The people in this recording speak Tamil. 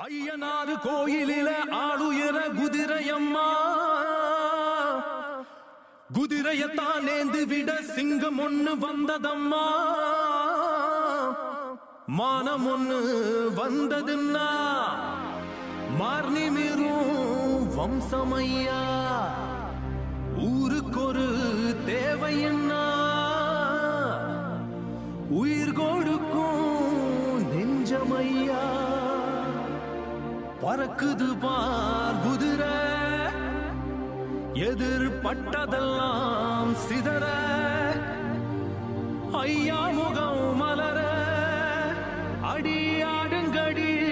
ஐயனாறு கோயிலில ஆளுயர குதிரையம்மா குதிரையத்தான் நேந்து விட சிங்கம் ஒண்ணு வந்ததம்மா மானம் ஒண்ணு வந்ததுன்னா மார்னி மீறும் வம்சமையா ஊருக்கொரு தேவையன்னா உயிர் கொடுக்கும் நெஞ்சமையா பறக்குது பார் குதிரை எதிர்பட்டதெல்லாம் சிதற ஐயா முகம் மலர அடி ஆடுங்கடி